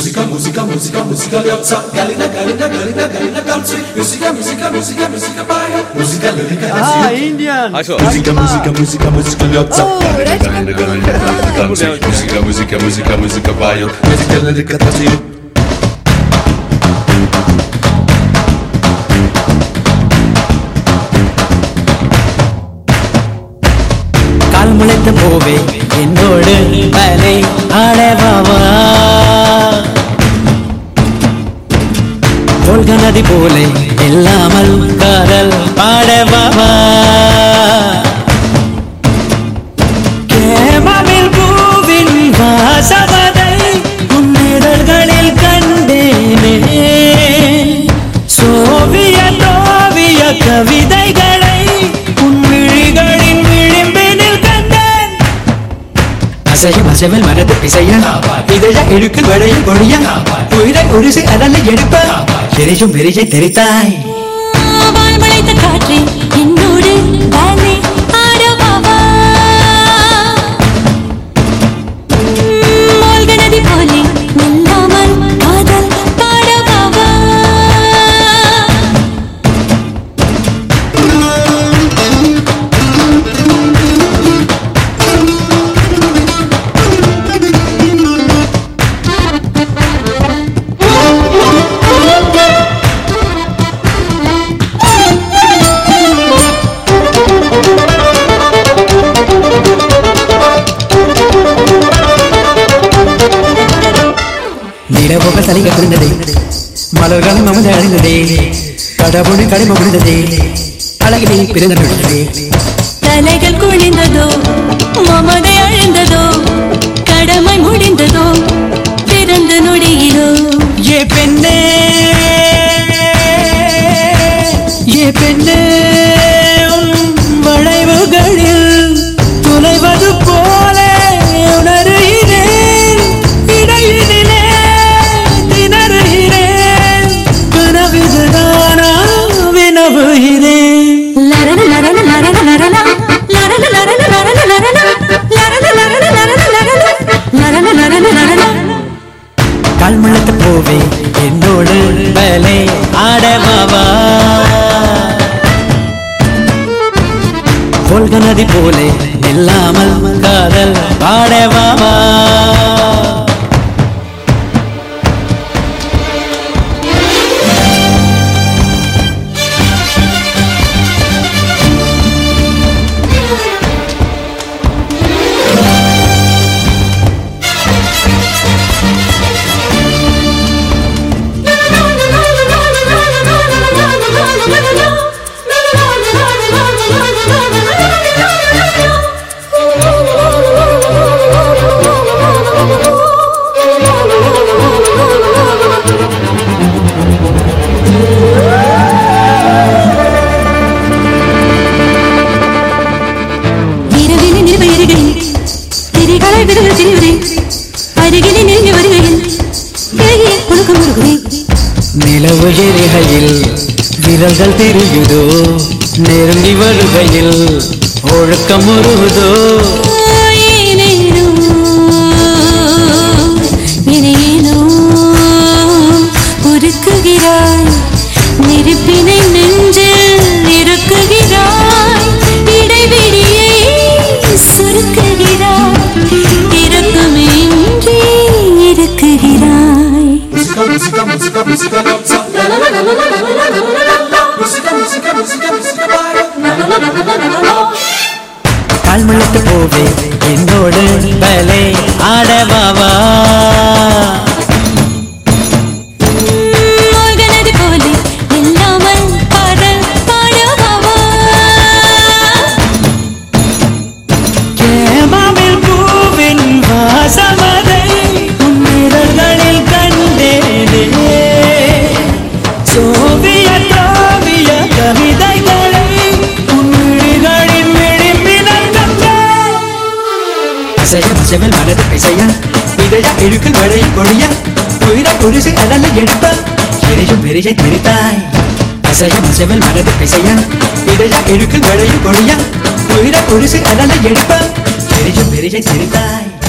muzyka, muzyka, muzyka, muzyka liopca Galina, galina, galina, galina kalcy Muzyka, muzyka, muzyka, muzyka baja Muzyka, liryka, Ah, tacy Indian. Acho. Muzyka, muzyka, muzyka, muzyka liopca Oh, Galina, galina, galina, galina kalcy Muzyka, muzyka, muzyka, muzyka baja Muzyka, liryka, tacy கால் முளைத்த போவே என்னோடு பலை ஆடவாவா கொள்க நதி போலே இல்லாமல் காதல் பாடவாவா கேமாவில் பூவின் வாசவதை உன்னிதழ்களில் கண்டேனே சோவியத் ஓவிய கவிதைகளை உன் விழிகளின் விளிம்பினில் கண்டேன் அசையும் அசைவல் மனது பிசைய இதழ இழுக்கில் வளையில் பொழிய உயிரை உருசை அதனை எடுப்ப எரியும் வெறியை தெரித்தாய் வால் முளைத்த காற்றே என்னோடு பாலே ஆடவாவா மூழ்க நதி போலே நில்லாமல் காதல் பாடவாவா நிலவுகள் தலைக புரிந்ததே மலர்களும் அமர்ந்து அழிந்ததே கடவுளின் கடமை முடிந்ததே அழகிலே பிறந்த விழுந்ததே தலைகள் குனிந்ததோ மமதை அழிந்ததோ கடமை முடிந்ததோ பிறந்த நொடியிலோ ஏ பெண்ணே ஏ பெண்ணே உன் வளைவுகளில் துளைவது போல உணர்கிறேன் இடையினிலே திணறுகிறேன் கனவிதுதானா வினவுகிறேன் லரன லரன லரன லரன லரன லரன லரன லரன லரன லரன லரன லரன லரன லரன லரன கல்முழத்த போவே என்னோடு பலே ஆடவாவா கொள்க நதி போலே நில்லாமல் காதல் பாடவாவா இரவிலே நிலவு எரிகையில் திரிகளை விடுகிற திரிவரே அருகிலே நெருங்கி வருகையில் இறகிய குழுக்கம் வருகிறேன் நிலவு எரிகையில் விரல்கள் தெரியுதோ நெருங்கி வருகையில் ஒழுக்கம் உருகுதோ ஏனேனோ என்னையேனோ உருக்குகிறாய் நெருப்பினை நெஞ்சில் இருக்குகிறாய் இடைவெளியை சுருக்குகிறாய் இறக்கமின்றி இருக்குகிறாய் Muzyka, muzyka, muzyka, muzyka liopca Muzyka, muzyka, muzyka, muzyka baja கால் முளைத்த போவே என்னோடு பலே ஆடவாவா மூழ்கனது போலே இல்லாமல் பாடல் பாடவாவா கேமாவில் பூவின் வாசமதை உன்னிரல்களில் கண்டேனே சோவியத் ஓவிய கவிதைகளை உன்னிழிகளின் விளிம்பினர் கண்டேன். அசைய அசைவல் மனது பிசைய இதழ இழுக்கில் வளையில் பொழிய உயிரை உருசை அதனை எடுப்ப எரியும் வெறியை தெரித்தாய் அசையும் அசைவல் மனது பிசைய இதழ இழுக்கில் வளையில் பொழிய உயிரை உருசை அதனை எடுப்ப எரியும் வெறியை தெரித்தாய்